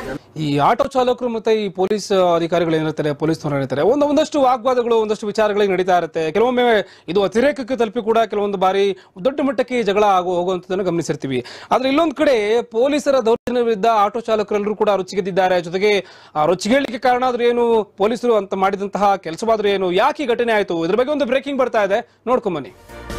ಈ ಆಟೋ ಚಾಲಕರು ಮತ್ತೆ ಈ ಪೊಲೀಸ್ ಅಧಿಕಾರಿಗಳು ಏನಿರ್ತಾರೆ ಪೊಲೀಸ್ ಏನಿರ್ತಾರೆ ಒಂದು ಒಂದಷ್ಟು ವಾಗ್ವಾದಗಳು ಒಂದಷ್ಟು ವಿಚಾರಗಳಿಗೆ ನಡೀತಾ ಇರುತ್ತೆ ಕೆಲವೊಮ್ಮೆ ಇದು ಅತಿರೇಕಕ್ಕೆ ತಲುಪಿ ಕೂಡ ಕೆಲವೊಂದು ಬಾರಿ ದೊಡ್ಡ ಮಟ್ಟಕ್ಕೆ ಈ ಜಗಳ ಆಗೋ ಹೋಗುವಂತದನ್ನು ಗಮನಿಸಿರ್ತೀವಿ ಆದ್ರೆ ಇಲ್ಲೊಂದ್ ಕಡೆ ಪೊಲೀಸರ ದೌರ್ಜನ್ಯ ವಿರುದ್ಧ ಆಟೋ ಚಾಲಕರೆಲ್ಲರೂ ಕೂಡ ರೊಚ್ಚಿಗೆದ್ದಿದ್ದಾರೆ ಜೊತೆಗೆ ಆ ರೊಚ್ಚಿಗೇಳಿಕೆ ಕಾರಣ ಆದ್ರೂ ಏನು ಪೊಲೀಸರು ಅಂತ ಮಾಡಿದಂತಹ ಕೆಲಸವಾದ್ರೂ ಏನು ಯಾಕೆ ಈ ಘಟನೆ ಆಯ್ತು ಇದ್ರ ಬಗ್ಗೆ ಒಂದು ಬ್ರೇಕಿಂಗ್ ಬರ್ತಾ ಇದೆ ನೋಡ್ಕೊಂಬನ್ನಿ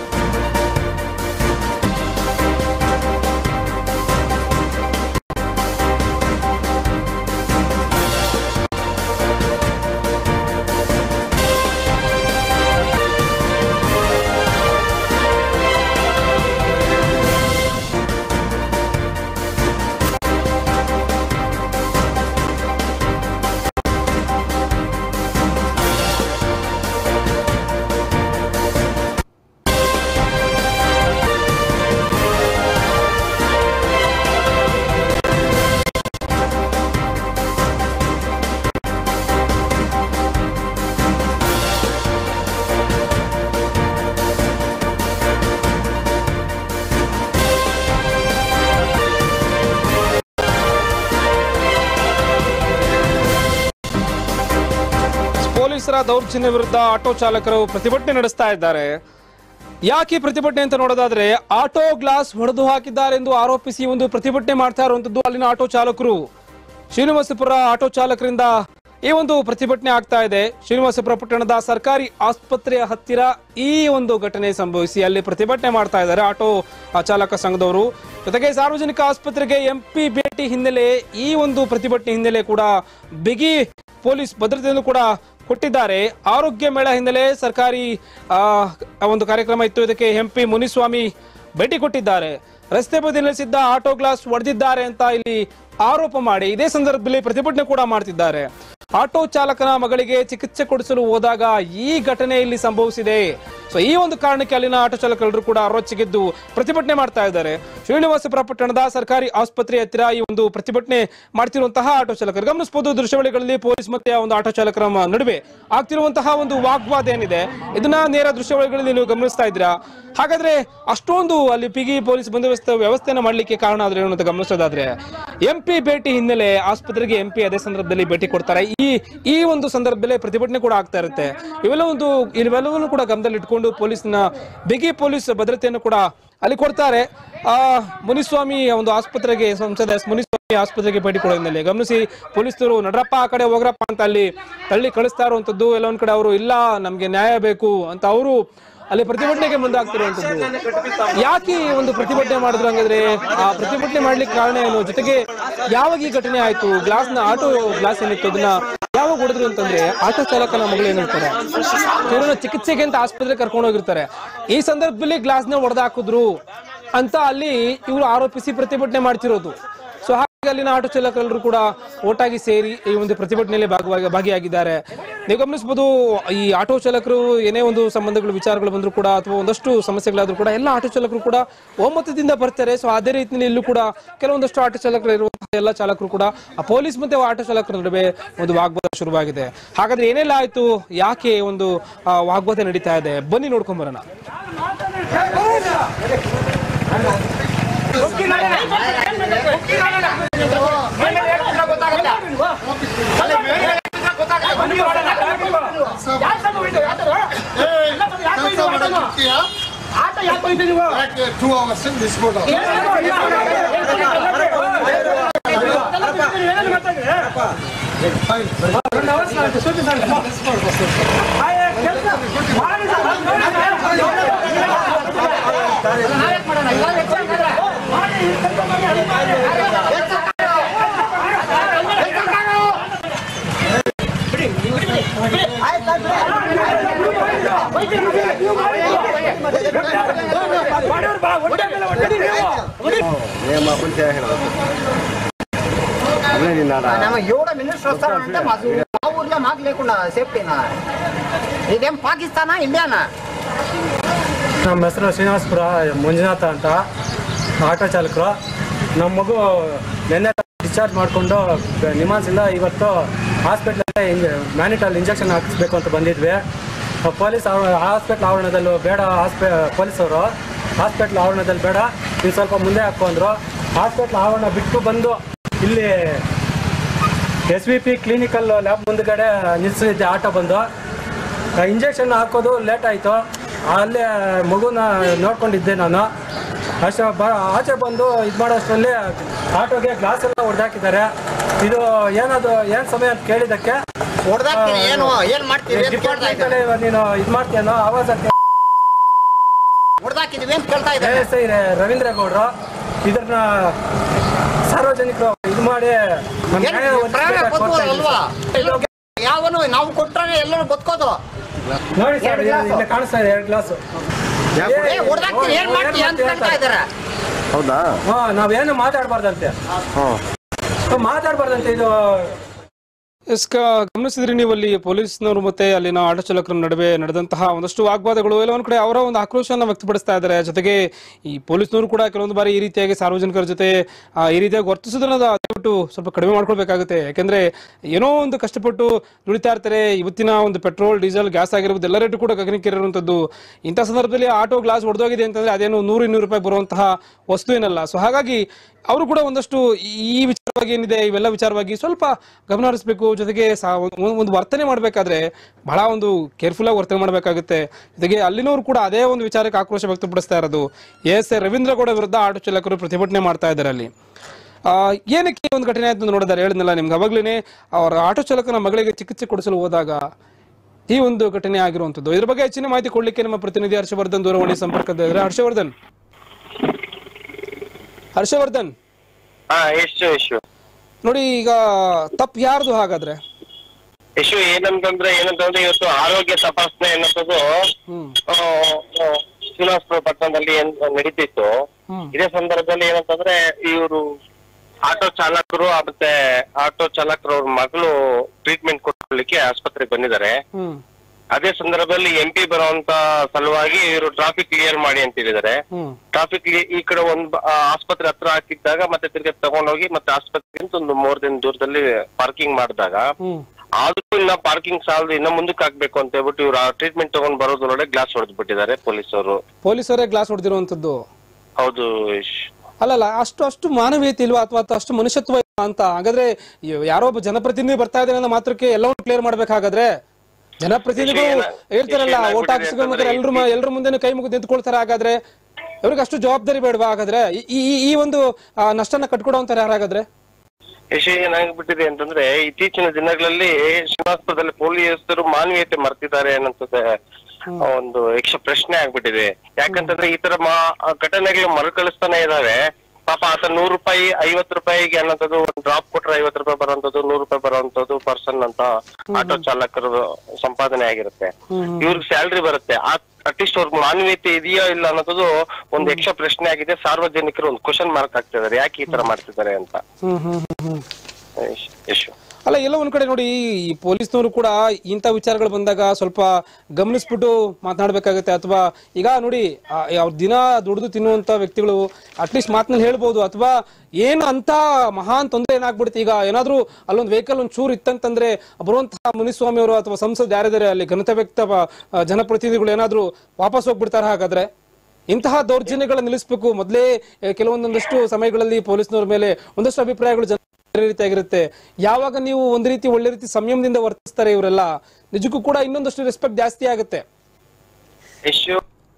ಪೊಲೀಸರ ದೌರ್ಜನ್ಯ ವಿರುದ್ಧ ಆಟೋ ಚಾಲಕರು ಪ್ರತಿಭಟನೆ ನಡೆಸ್ತಾ ಇದ್ದಾರೆ ಯಾಕೆ ಪ್ರತಿಭಟನೆ ಅಂತ ನೋಡೋದಾದ್ರೆ ಆಟೋ ಗ್ಲಾಸ್ ಹೊಡೆದು ಹಾಕಿದ್ದಾರೆ ಎಂದು ಆರೋಪಿಸಿ ಒಂದು ಪ್ರತಿಭಟನೆ ಮಾಡ್ತಾ ಇರುವಂತದ್ದು ಅಲ್ಲಿನ ಆಟೋ ಚಾಲಕರು ಶ್ರೀನಿವಾಸಪುರ ಆಟೋ ಚಾಲಕರಿಂದ ಈ ಒಂದು ಪ್ರತಿಭಟನೆ ಆಗ್ತಾ ಇದೆ ಶ್ರೀನಿವಾಸಪುರ ಪಟ್ಟಣದ ಸರ್ಕಾರಿ ಆಸ್ಪತ್ರೆಯ ಹತ್ತಿರ ಈ ಒಂದು ಘಟನೆ ಸಂಭವಿಸಿ ಅಲ್ಲಿ ಪ್ರತಿಭಟನೆ ಮಾಡ್ತಾ ಇದ್ದಾರೆ ಆಟೋ ಆ, ಚಾಲಕ ಸಂಘದವರು ಜೊತೆಗೆ ಸಾರ್ವಜನಿಕ ಆಸ್ಪತ್ರೆಗೆ ಎಂಪಿ ಭೇಟಿ ಹಿನ್ನೆಲೆ ಈ ಒಂದು ಪ್ರತಿಭಟನೆ ಹಿನ್ನೆಲೆ ಕೂಡ ಬಿಗಿ ಪೊಲೀಸ್ ಭದ್ರತೆಯನ್ನು ಕೂಡ ಕೊಟ್ಟಿದ್ದಾರೆ ಆರೋಗ್ಯ ಮೇಳ ಹಿನ್ನೆಲೆ ಸರ್ಕಾರಿ ಆ, ಒಂದು ಕಾರ್ಯಕ್ರಮ ಇತ್ತು ಇದಕ್ಕೆ ಎಂಪಿ ಮುನಿಸ್ವಾಮಿ ಭೇಟಿ ಕೊಟ್ಟಿದ್ದಾರೆ ರಸ್ತೆ ಬದಿ ನಿಲ್ಲಿಸಿದ್ದ ಆಟೋ ಗ್ಲಾಸ್ ಹೊಡೆದಿದ್ದಾರೆ ಅಂತ ಇಲ್ಲಿ ಆರೋಪ ಮಾಡಿ ಇದೇ ಸಂದರ್ಭದಲ್ಲಿ ಪ್ರತಿಭಟನೆ ಕೂಡ ಮಾಡ್ತಿದ್ದಾರೆ ಆಟೋ ಚಾಲಕನ ಮಗಳಿಗೆ ಚಿಕಿತ್ಸೆ ಕೊಡಿಸಲು ಹೋದಾಗ ಈ ಘಟನೆ ಇಲ್ಲಿ ಸಂಭವಿಸಿದೆ ಸೊ ಈ ಒಂದು ಕಾರಣಕ್ಕೆ ಅಲ್ಲಿನ ಆಟೋ ಚಾಲಕರು ಕೂಡ ರೊಚ್ಚಿಗೆದ್ದು ಪ್ರತಿಭಟನೆ ಮಾಡ್ತಾ ಇದ್ದಾರೆ ಶ್ರೀನಿವಾಸಪುರ ಪಟ್ಟಣದ ಸರ್ಕಾರಿ ಆಸ್ಪತ್ರೆ ಹತ್ತಿರ ಈ ಒಂದು ಪ್ರತಿಭಟನೆ ಮಾಡ್ತಿರುವಂತಹ ಆಟೋ ಚಾಲಕರು ಗಮನಿಸಬಹುದು ದೃಶ್ಯಾವಳಿಗಳಲ್ಲಿ ಪೊಲೀಸ್ ಮತ್ತೆ ಆ ಒಂದು ಆಟೋ ಚಾಲಕರ ಮ- ನಡುವೆ ಆಗ್ತಿರುವಂತಹ ಒಂದು ವಾಗ್ವಾದ ಏನಿದೆ ಇದನ್ನ ನೇರ ದೃಶ್ಯಾವಳಿಗಳಲ್ಲಿ ನೀವು ಗಮನಿಸ್ತಾ ಇದ್ದೀರಾ ಹಾಗಾದ್ರೆ ಅಷ್ಟೊಂದು ಅಲ್ಲಿ ಪಿಗಿ ಪೊಲೀಸ್ ಬಂದೋಬಸ್ತ್ ವ್ಯವಸ್ಥೆನ ಮಾಡ್ಲಿಕ್ಕೆ ಕಾರಣ ಆದ್ರೆ ಏನು ಅಂತ ಗಮನಿಸೋದಾದ್ರೆ ಎಂಪಿ ಭೇಟಿ ಹಿನ್ನೆಲೆ ಆಸ್ಪತ್ರೆಗೆ ಎಂಪಿ ಅದೇ ಸಂದರ್ಭದಲ್ಲಿ ಭೇಟಿ ಕೊಡ್ತಾರೆ ಈ ಈ ಒಂದು ಸಂದರ್ಭದಲ್ಲಿ ಪ್ರತಿಭಟನೆ ಕೂಡ ಆಗ್ತಾ ಇರುತ್ತೆ ಇವೆಲ್ಲ ಒಂದು ಇವೆಲ್ಲವನ್ನು ಕೂಡ ಗಮನದಲ್ಲಿ ಇಟ್ಕೊಂಡು ಪೊಲೀಸ್ನ ಬಿಗಿ ಪೊಲೀಸ್ ಭದ್ರತೆಯನ್ನು ಕೂಡ ಅಲ್ಲಿ ಕೊಡ್ತಾರೆ ಆ ಮುನಿಸ್ವಾಮಿ ಒಂದು ಆಸ್ಪತ್ರೆಗೆ ಸಂಸದ ಎಸ್ ಮುನಿಸ್ವಾಮಿ ಆಸ್ಪತ್ರೆಗೆ ಭೇಟಿ ಕೊಡೋ ಹಿನ್ನೆಲೆ ಗಮನಿಸಿ ಪೊಲೀಸರು ನಡ್ರಪ್ಪ ಆ ಕಡೆ ಹೋಗ್ರಪ್ಪ ಅಂತ ಅಲ್ಲಿ ತಳ್ಳಿ ಕಳಿಸ್ತಾ ಇರುವಂತದ್ದು ಎಲ್ಲ ಒಂದ್ ಕಡೆ ಅವರು ಇಲ್ಲ ನಮ್ಗೆ ನ್ಯಾಯ ಬೇಕು ಅಂತ ಅವರು ಅಲ್ಲಿ ಪ್ರತಿಭಟನೆಗೆ ಮುಂದಾಗ್ತಿರುವಂತದ್ದು ಯಾಕೆ ಈ ಒಂದು ಪ್ರತಿಭಟನೆ ಮಾಡಿದ್ರು ಹಂಗಾದ್ರೆ ಆ ಪ್ರತಿಭಟನೆ ಮಾಡ್ಲಿಕ್ಕೆ ಕಾರಣ ಏನು ಜೊತೆಗೆ ಯಾವಾಗ ಈ ಘಟನೆ ಆಯ್ತು ಗ್ಲಾಸ್ ನ ಆಟೋ ಗ್ಲಾಸ್ ಏನಿತ್ತು ಅದನ್ನ ಯಾವಾಗ ಹೊಡೆದ್ರು ಅಂತಂದ್ರೆ ಆಟೋ ಚಾಲಕನ ಮಗಳು ಏನಿರ್ತಾರೆ ಇವ್ರನ್ನ ಚಿಕಿತ್ಸೆಗೆ ಅಂತ ಆಸ್ಪತ್ರೆಗೆ ಕರ್ಕೊಂಡು ಹೋಗಿರ್ತಾರೆ ಈ ಸಂದರ್ಭದಲ್ಲಿ ಗ್ಲಾಸ್ ನ ಹೊಡೆದು ಹಾಕಿದ್ರು ಅಂತ ಅಲ್ಲಿ ಇವರು ಆರೋಪಿಸಿ ಪ್ರತಿಭಟನೆ ಮಾಡ್ತಿರೋದು ಸೊ ಹಾಗಾಗಿ ಅಲ್ಲಿನ ಆಟೋ ಚಾಲಕರೆಲ್ಲರೂ ಕೂಡ ಒಟ್ಟಾಗಿ ಸೇರಿ ಈ ಒಂದು ಪ್ರತಿಭಟನೆಯಲ್ಲಿ ಭಾಗವಾಗಿ ಭಾಗಿಯಾಗಿದ್ದಾರೆ ನೀವು ಗಮನಿಸಬಹುದು ಈ ಆಟೋ ಚಾಲಕರು ಏನೇ ಒಂದು ಸಂಬಂಧಗಳು ವಿಚಾರಗಳು ಬಂದ್ರು ಕೂಡ ಅಥವಾ ಒಂದಷ್ಟು ಸಮಸ್ಯೆಗಳಾದ್ರೂ ಕೂಡ ಎಲ್ಲ ಆಟೋ ಚಾಲಕರು ಕೂಡ ಒಮ್ಮತದಿಂದ ಬರ್ತಾರೆ ಸೊ ಅದೇ ರೀತಿಯಲ್ಲಿ ಇಲ್ಲೂ ಕೂಡ ಕೆಲವೊಂದಷ್ಟು ಆಟೋ ಚಾಲಕರು ಇರುವಂತಹ ಎಲ್ಲ ಚಾಲಕರು ಕೂಡ ಆ ಪೊಲೀಸ್ ಮತ್ತೆ ಆಟೋ ಚಾಲಕರ ನಡುವೆ ಒಂದು ವಾಗ್ವಾದ ಶುರುವಾಗಿದೆ ಹಾಗಾದ್ರೆ ಏನೆಲ್ಲ ಆಯ್ತು ಯಾಕೆ ಒಂದು ಆ, ವಾಗ್ವಾದ ನಡೀತಾ ಇದೆ ಬನ್ನಿ ನೋಡ್ಕೊಂಡ್ ಬರೋಣ ಆಟ ಯಾಕೆ ಹೋಯ್ತು ನೀವು ಟೂ ಅವರ್ಸ್ ನಿಲ್ಸ್ಬೋದು ನಮ್ಮ ఏడు మినిస్టర్ వస్తారంటే మాకు మా ఊర్లో మాకు లేకుండా సేఫ్టీనా ఇదేం పాకిస్తానా ఇండియానా ನಮ್ಮ ಹೆಸರು ಶ್ರೀನಿವಾಸಪುರ ಮಂಜುನಾಥ ಅಂತ ಆಟೋ ಚಾಲಕರು ನಮ್ಮ ಮಗು ನಿನ್ನೆ ಡಿಸ್ಚಾರ್ಜ್ ಮಾಡಿಕೊಂಡು ನಿಮಾನ್ಸಿಂದ ಇವತ್ತು ಹಾಸ್ಪಿಟ್ಲಲ್ಲೇ ಇಂಜ ಮ್ಯಾನಿಟಲ್ ಇಂಜೆಕ್ಷನ್ ಹಾಕಿಸ್ಬೇಕು ಅಂತ ಬಂದಿದ್ವಿ ಪೊಲೀಸ್ ಹಾಸ್ಪಿಟ್ಲ್ ಆವರಣದಲ್ಲೂ ಬೇಡ ಹಾಸ್ಪೆ ಪೊಲೀಸವರು ಹಾಸ್ಪಿಟ್ಲ್ ಆವರಣದಲ್ಲಿ ಬೇಡ ಇನ್ನು ಸ್ವಲ್ಪ ಮುಂದೆ ಹಾಕೊಂಡ್ರು ಹಾಸ್ಪಿಟ್ಲ್ ಆವರಣ ಬಿಟ್ಟು ಬಂದು ಇಲ್ಲಿ S V P clinical lab ಮುಂದ್ಗಡೆ ನಿಲ್ಸಿದ್ದೆ ಆಟೋ ಬಂದು ಇಂಜೆಕ್ಷನ್ ಹಾಕೋದು ಲೇಟ್ ಆಯಿತು ಅಲ್ಲೇ ಮಗುನ ನೋಡ್ಕೊಂಡಿದ್ದೆ ನಾನು ಅಷ್ಟು ಬ ಆಚೆ ಬಂದು ಇದು ಮಾಡೋಷ್ಟರಲ್ಲಿ ಆಟೋಗೆ ಗ್ಲಾಸ್ ಎಲ್ಲ ಹೊಡೆದಾಕಿದ್ದಾರೆ ಇದು ಏನದು ಏನು ಸಮಯ ಅಂತ ಕೇಳಿದ್ದಕ್ಕೆ ಹೊಡ್ದಾಕ್ತೀನಿ ಏನು ಏನ್ ಮಾಡ್ತೀವಿ ಅಂತ ಕೇಳ್ತಾ ಡಿಪಾರ್ಟ್ಮೆಂಟ್ ಇದ್ದಾರೆ ನೀನು ಇದು ಮಾಡ್ತೀಯನೋ ಆವಾಜ್ ಹೊಡ್ದಾಕಿದೀವಿ ಅಂತ ಕೇಳ್ತಾ ಇದ್ದಾರೆ ಎಸ್ ಐ ರವೀಂದ್ರ ಗೌಡ್ರು ಇದನ್ನ ಸಾರ್ವಜನಿಕರು ಇದು ಮಾಡಿ ನಮ್ಮ ಏನ್ ನ್ಯಾಯ ಪ್ರಾಣ ಒದಗಿಸ್ಬೇಕು ಅಂತ ಬದುಕೋದು ಅಲ್ವಾ ಇದು- ಯಾವನು ನಾವು ಕೊಟ್ರೆ ಎಲ್ಲರೂ ಬದುಕೋದು ನೋಡಿ ಸರ್ ಎರಡು ಗ್ಲಾಸು. ಇಲ್ಲಿ ಕಾಣಿಸ್ತಾ ಇದೆ ಎರಡು ಗ್ಲಾಸ್ ಏ ಹೊಡ್ದಾಕ್ತೀನಿ ಏನ್ ಮಾಡ್ತೀಯ ಅಂತ ಕೇಳ್ತಾ ಇದ್ದಾರೆ ಹೌದಾ ಹಾ ನಾವೇನು ಮಾತಾಡಬಾರ್ದಂತೆ ಮಾತಾಡಬಾರ್ದಂತೆ ಇದು ಎಸ್ ಕ- ಗಮನಿಸಿದ್ರಿ ನೀವು ಅಲ್ಲಿ ಪೊಲೀಸ್ನವರು ಮತ್ತೆ ಅಲ್ಲಿನ ಆಟೋ ಚಾಲಕರ ನಡುವೆ ನಡೆದಂತಹ ಒಂದಷ್ಟು ವಾಗ್ವಾದಗಳು ಎಲ್ಲ ಒಂದ್ ಕಡೆ ಅವರ ಒಂದು ಆಕ್ರೋಶನ ವ್ಯಕ್ತಪಡಿಸ್ತಾ ಇದ್ದಾರೆ ಜೊತೆಗೆ ಈ ಪೊಲೀಸ್ನವರು ಕೂಡ ಕೆಲವೊಂದು ಬಾರಿ ಈ ರೀತಿಯಾಗಿ ಸಾರ್ವಜನಿಕರ ಜೊತೆ ಆ, ಈ ರೀತಿಯಾಗಿ ವರ್ತಿಸೋದನ್ನ ದಯವಿಟ್ಟು ಸ್ವಲ್ಪ ಕಡಿಮೆ ಮಾಡ್ಕೊಳ್ಬೇಕಾಗುತ್ತೆ ಯಾಕೆಂದ್ರೆ ಏನೋ ಒಂದು ಕಷ್ಟಪಟ್ಟು ದುಡಿತಾ ಇರ್ತಾರೆ ಇವತ್ತಿನ ಒಂದು ಪೆಟ್ರೋಲ್ ಡೀಸೆಲ್ ಗ್ಯಾಸ್ ಆಗಿರ್ಬೋದು ಎಲ್ಲ ರೇಟು ಕೂಡ ಗಗನಕ್ಕೇರಿರುವಂಥದ್ದು ಇಂಥ ಸಂದರ್ಭದಲ್ಲಿ ಆಟೋ ಗ್ಲಾಸ್ ಹೊಡೆದೋಗಿದೆ ಅಂತಂದ್ರೆ ಅದೇನು ನೂರು ಇನ್ನೂರು ರೂಪಾಯಿ ಬರುವಂತಹ ವಸ್ತು ಏನಲ್ಲ ಸೊ ಹಾಗಾಗಿ ಅವರು ಕೂಡ ಒಂದಷ್ಟು ಈ ವಿಚಾರವಾಗಿ ಏನಿದೆ ಇವೆಲ್ಲ ವಿಚಾರವಾಗಿ ಸ್ವಲ್ಪ ಗಮನ ಹರಿಸಬೇಕು ಜೊತೆಗೆ ಸಾ- ಒಂದು- ಒಂದು ವರ್ತನೆ ಮಾಡಬೇಕಾದ್ರೆ ಬಹಳ ಒಂದು ಕೇರ್ಫುಲ್ ಆಗಿ ವರ್ತನೆ ಮಾಡಬೇಕಾಗುತ್ತೆ ಜೊತೆಗೆ ಅಲ್ಲಿನವರು ಕೂಡ ಅದೇ ಒಂದು ವಿಚಾರಕ್ಕೆ ಆಕ್ರೋಶ ವ್ಯಕ್ತಪಡಿಸ್ತಾ ಇರೋದು ಎಸ್ ಎ ರವೀಂದ್ರಗೌಡ ವಿರುದ್ಧ ಆಟೋ ಚಾಲಕರು ಪ್ರತಿಭಟನೆ ಮಾಡ್ತಾ ಇದ್ದಾರೆ ಅಲ್ಲಿ ಆ, ಏನಕ್ಕೆ ಈ ಒಂದು ಘಟನೆ ಆಯ್ತು ಅಂತ ನೋಡಿದಾರೆ ಹೇಳಿದ್ನಲ್ಲ ನಿಮ್ಗೆ ಅವಾಗ್ಲೇನೆ ಅವರ ಆಟೋ ಚಾಲಕನ ಮಗಳಿಗೆ ಚಿಕಿತ್ಸೆ ಕೊಡಿಸಲು ಹೋದಾಗ ಈ ಒಂದು ಘಟನೆ ಆಗಿರುವಂತದ್ದು ಇದ್ರ ಬಗ್ಗೆ ಹೆಚ್ಚಿನ ಮಾಹಿತಿ ಕೊಡ್ಲಿಕ್ಕೆ ನಮ್ಮ ಪ್ರತಿನಿಧಿ ಹರ್ಷವರ್ಧನ್ ದೂರವಾಣಿ ಸಂಪರ್ಕದ ಇದ್ದಾರೆ ಹರ್ಷವರ್ಧನ್ ಹರ್ಷವರ್ಧನ್ ಹಾ ಎಷ್ಟು ಇಶ್ಯೂ ನೋಡಿ ಈಗ ತಪ್ಪು ಯಾರ್ದು ಹಾಗಾದ್ರೆ ಇಶ್ಯೂ ಏನಂತಂದ್ರೆ ಏನಂತಂದ್ರೆ ಇವತ್ತು ಆರೋಗ್ಯ ತಪಾಸಣೆ ಅನ್ನೋದು ಹ್ಮ್ ಶ್ರೀನಿವಾಸಪುರ ಪಟ್ಟಣದಲ್ಲಿ ಏನ್ ನಡೀತಿತ್ತು ಹ್ಮ್. ಇದೇ ಸಂದರ್ಭದಲ್ಲಿ ಏನಂತಂದ್ರೆ ಇವರು ಆಟೋ ಚಾಲಕರು ಮತ್ತೆ ಆಟೋ ಚಾಲಕರು ಅವ್ರ ಮಗಳು ಟ್ರೀಟ್ಮೆಂಟ್ ಕೊಡ್ಲಿಕ್ಕೆ ಆಸ್ಪತ್ರೆಗೆ ಬಂದಿದ್ದಾರೆ ಹ್ಮ್ ಅದೇ ಸಂದರ್ಭದಲ್ಲಿ ಎಂ ಪಿ ಬರುವಂತ ಸಲುವಾಗಿ ಇವರು ಟ್ರಾಫಿಕ್ ಕ್ಲಿಯರ್ ಮಾಡಿ ಅಂತ ಹೇಳಿದ್ದಾರೆ ಹ್ಮ್ ಟ್ರಾಫಿಕ್ ಈ ಕಡೆ ಒಂದ್ ಬ- ಆ, ಆಸ್ಪತ್ರೆ ಹತ್ರ ಹಾಕಿದ್ದಾಗ ಮತ್ತೆ ತಿರ್ಗಿ ತಗೊಂಡೋಗಿ ಮತ್ತೆ ಆಸ್ಪತ್ರೆಗಿಂತ ಒಂದು ಮೂರ್ ದಿನ ದೂರದಲ್ಲಿ ಪಾರ್ಕಿಂಗ್ ಮಾಡಿದಾಗ ಹ್ಮ್ ಆದ್ರೂ ಇನ್ನ ಪಾರ್ಕಿಂಗ್ ಸಾಲದು ಇನ್ನ ಮುಂದಕ್ಕೆ ಹಾಕ್ಬೇಕು ಅಂತ ಹೇಳ್ಬಿಟ್ಟು ಇವ್ರು ಟ್ರೀಟ್ಮೆಂಟ್ ತಗೊಂಡ್ ಬರೋದ್ರೊಳಗೆ ಗ್ಲಾಸ್ ಹೊಡೆದು ಬಿಟ್ಟಿದ್ದಾರೆ ಪೊಲೀಸರು ಪೊಲೀಸರೇ ಗ್ಲಾಸ್ ಹೊಡೆದಿರುವಂತದ್ದು ಹೌದು ಯಶ್. ಅಲ್ಲಲ್ಲ ಅಷ್ಟು ಅಷ್ಟು ಮಾನವೀಯತೆ ಇಲ್ವಾ ಅಥವಾ ಅಷ್ಟು ಮನುಷ್ಯತ್ವ ಇಲ್ವಾ ಅಂತ ಹಾಗಾದ್ರೆ ಯ- ಯಾರೋ ಒಬ್ಬ ಜನಪ್ರತಿನಿಧಿ ಬರ್ತಾ ಇದ್ದಾನೆ ಅನ್ನೋ ಮಾತ್ರಕ್ಕೆ ಎಲ್ಲವನ್ನೂ ಕ್ಲಿಯರ್ ಮಾಡ್ಬೇಕಾಗಾದ್ರೆ ಜನಪ್ರತಿನಿಧಿಗಳು ವಿಷಯ- ಹೇಳ್ತಾರಲ್ಲ ವಿಷಯ ಓಟ್ ಹಾಕ್ಸ್ಕೊಂಡು ಏನಾಗ್ಬಿಟ್ಟಿದೆ ಎಲ್ರು ಮ- ಎಲ್ರ ಮುಂದೆ ಕೈ ಮುಗಿದು ನಿಂತ್ಕೊಳ್ತಾರೆ ಹಾಗಾದ್ರೆ ಇವ್ರಿಗೆ ಅಷ್ಟು ಜವಾಬ್ದಾರಿ ಬೇಡವಾ ಹಾಗಾದ್ರೆ ಈ- ಈ ಈ- ಈ ಒಂದು ಆ, ನಷ್ಟನ ಕಟ್ಕೊಡೋಂತಾರೆ ಯಾರಾಗಾದ್ರೆ ವಿಷಯ ಏನಾಗ್ಬಿಟ್ಟಿದೆ ಅಂತಂದ್ರೆ ಇತ್ತೀಚಿನ ದಿನಗಳಲ್ಲಿ ಶ್ರೀನಿವಾಸಪುರದಲ್ಲಿ ಪೊಲೀಸರು ಮಾನವೀಯತೆ ಮರ್ತಿದ್ದಾರೆ ಅನ್ನೋಂಥದ್ದೇ ಒಂದು ಯಕ್ಷ ಪ್ರಶ್ನೆ ಆಗ್ಬಿಟ್ಟಿದೆ ಯಾಕಂತಂದ್ರೆ ಈ ತರ ಮಾ ಘಟನೆಗಳು ಮರುಕಳಿಸ್ತಾನೆ ಇದಾವೆ ಪಾಪ ಆತ ನೂರು ರೂಪಾಯಿ ಐವತ್ತು ರೂಪಾಯಿಗೆ ಅನ್ನೋಂಥದ್ದು ಒಂದು ಡ್ರಾಪ್ ಕೊಟ್ರೆ ಐವತ್ತು ರೂಪಾಯಿ ಬರುವಂತದ್ದು ನೂರು ರೂಪಾಯಿ ಬರುವಂತದ್ದು ಪರ್ಸನ್ ಅಂತ ಆಟೋ ಚಾಲಕರು ಸಂಪಾದನೆ ಆಗಿರುತ್ತೆ ಇವ್ರಿಗೆ ಸ್ಯಾಲ್ರಿ ಬರುತ್ತೆ ಅಟ್ಲೀಸ್ಟ್ ಅವ್ರಿಗೆ ಮಾನವೀಯತೆ ಇದೆಯಾ ಇಲ್ಲ ಅನ್ನೋದು ಒಂದು ಯಕ್ಷ ಪ್ರಶ್ನೆ ಆಗಿದೆ ಸಾರ್ವಜನಿಕರು ಒಂದು ಕ್ವಶನ್ ಮಾರ್ಕ್ ಆಗ್ತಿದ್ದಾರೆ ಯಾಕೆ ಈ ತರ ಮಾಡ್ತಿದ್ದಾರೆ ಅಂತ ಹ್ಮ್ ಹ್ಮ್ ಹ್ಮ್ ಹ್ಮ್ ಯಶ್- ಯಶು ಅಲ್ಲ ಎಲ್ಲ ಒಂದ್ ಕಡೆ ನೋಡಿ ಈ ಪೊಲೀಸ್ನವರು ಕೂಡ ಇಂಥ ವಿಚಾರಗಳು ಬಂದಾಗ ಸ್ವಲ್ಪ ಗಮನಿಸ್ಬಿಟ್ಟು ಮಾತನಾಡ್ಬೇಕಾಗತ್ತೆ ಅಥವಾ ಈಗ ನೋಡಿ ಆ, ಅವ್ರ ದಿನ ದುಡಿದು ತಿನ್ನುವಂತ ವ್ಯಕ್ತಿಗಳು ಅಟ್ಲೀಸ್ಟ್ ಮಾತನಲ್ಲಿ ಹೇಳ್ಬೋದು ಅಥವಾ ಏನು ಅಂತ ಮಹಾನ್ ತೊಂದರೆ ಏನಾಗ್ಬಿಡುತ್ತೆ ಈಗ ಏನಾದ್ರೂ ಅಲ್ಲೊಂದು ವೆಹಿಕಲ್ ಒಂದು ಚೂರು ಇತ್ತಂತಂದ್ರೆ ಬರುವಂತಹ ಮುನಿಸ್ವಾಮಿ ಅವರು ಅಥವಾ ಸಂಸದ್ ಯಾರಿದ್ದಾರೆ ಅಲ್ಲಿ ಘನತೆ ವ್ಯಕ್ತ ಆ, ಜನಪ್ರತಿನಿಧಿಗಳು ಏನಾದ್ರೂ ವಾಪಸ್ ಹೋಗ್ಬಿಡ್ತಾರೆ ಹಾಗಾದ್ರೆ ಇಂತಹ ದೌರ್ಜನ್ಯಗಳನ್ನ ನಿಲ್ಲಿಸಬೇಕು ಮೊದಲೇ ಕೆಲವೊಂದೊಂದಷ್ಟು ಸಮಯಗಳಲ್ಲಿ ಪೊಲೀಸ್ನವ್ರ ಮೇಲೆ ಒಂದಷ್ಟು ಅಭಿಪ್ರಾಯಗಳು ಜನ ಬೇರೆ ರೀತಿಯಾಗಿರುತ್ತೆ ಯಾವಾಗ ನೀವು ಒಂದ್ ರೀತಿ ಒಳ್ಳೆ ರೀತಿ ಸಂಯಮದಿಂದ ವರ್ತಿಸ್ತಾರೆ ಇವರೆಲ್ಲ ನಿಜಕ್ಕೂ ಕೂಡ ಇನ್ನೊಂದಷ್ಟು ರೆಸ್ಪೆಕ್ಟ್ ಜಾಸ್ತಿ ಆಗುತ್ತೆ ಯಶು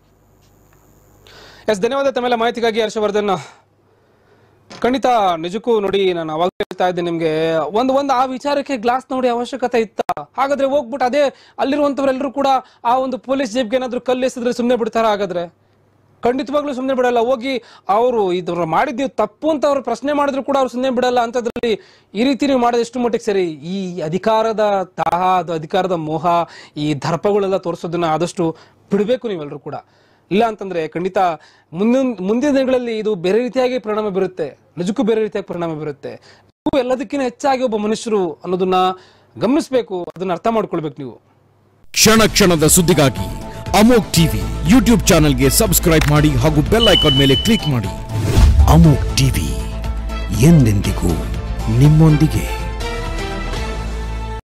ಎಸ್ ಧನ್ಯವಾದ ತಮ್ಮೆಲ್ಲ ಮಾಹಿತಿಗಾಗಿ ಹರ್ಷವರ್ಧನ್ ಖಂಡಿತ ನಿಜಕ್ಕೂ ನೋಡಿ ನಾನು ಅವಾಗ ಹೇಳ್ತಾ ಇದ್ದೆ ನಿಮ್ಗೆ ಒಂದ್ ಒಂದ್ ಆ ವಿಚಾರಕ್ಕೆ ಗ್ಲಾಸ್ ನೋಡಿ ಅವಶ್ಯಕತೆ ಇತ್ತ ಹಾಗಾದ್ರೆ ಹೋಗ್ಬಿಟ್ಟು ಅದೇ ಅಲ್ಲಿರುವಂತವರೆಲ್ಲರೂ ಕೂಡ ಆ ಒಂದು ಪೊಲೀಸ್ ಜೇಬ್ಗೆ ಏನಾದ್ರು ಕಲ್ಲು ಎಸೆದ್ರೆ ಸುಮ್ಮನೆ ಬಿಡ್ತಾರ ಹಾಗಾದ್ರೆ ಖಂಡಿತವಾಗ್ಲೂ ಸುಮ್ಮನೆ ಬಿಡಲ್ಲ ಹೋಗಿ ಅವರು ಇದ್ರ ಮಾಡಿದ್ದೀವಿ ತಪ್ಪು ಅಂತ ಅವ್ರು ಪ್ರಶ್ನೆ ಮಾಡಿದ್ರು ಕೂಡ ಅವ್ರು ಸುಮ್ಮನೆ ಬಿಡಲ್ಲ ಅಂತದ್ರಲ್ಲಿ ಈ ರೀತಿ ನೀವು ಮಾಡೋದು ಎಷ್ಟು ಮಟ್ಟಿಗೆ ಸರಿ ಈ ಅಧಿಕಾರದ ದಾಹ ಅದು ಅಧಿಕಾರದ ಮೋಹ ಈ ದರ್ಪಗಳೆಲ್ಲ ತೋರಿಸೋದನ್ನ ಆದಷ್ಟು ಬಿಡಬೇಕು ನೀವೆಲ್ಲರೂ ಕೂಡ ಇಲ್ಲ ಅಂತಂದ್ರೆ ಖಂಡಿತ ಮುಂದಿನ ಮುಂದಿನ ದಿನಗಳಲ್ಲಿ ಇದು ಬೇರೆ ರೀತಿಯಾಗಿ ಪರಿಣಾಮ ಬೀರುತ್ತೆ ನಿಜಕ್ಕೂ ಬೇರೆ ರೀತಿಯಾಗಿ ಪರಿಣಾಮ ಬೀರುತ್ತೆ ನೀವು ಎಲ್ಲದಕ್ಕಿಂತ ಹೆಚ್ಚಾಗಿ ಒಬ್ಬ ಮನುಷ್ಯರು ಅನ್ನೋದನ್ನ ಗಮನಿಸಬೇಕು ಅದನ್ನ ಅರ್ಥ ಮಾಡ್ಕೊಳ್ಬೇಕು ನೀವು ಕ್ಷಣ ಕ್ಷಣದ ಸುದ್ದಿಗಾಗಿ ಅಮೋಕ್ ಟಿವಿ ಯೂಟ್ಯೂಬ್ ಚಾನೆಲ್ಗೆ ಸಬ್ಸ್ಕ್ರೈಬ್ ಮಾಡಿ ಹಾಗೂ ಬೆಲ್ ಐಕಾನ್ ಮೇಲೆ ಕ್ಲಿಕ್ ಮಾಡಿ ಅಮೋಕ್ ಟಿವಿ ಎಂದೆಂದಿಗೂ ನಿಮ್ಮೊಂದಿಗೆ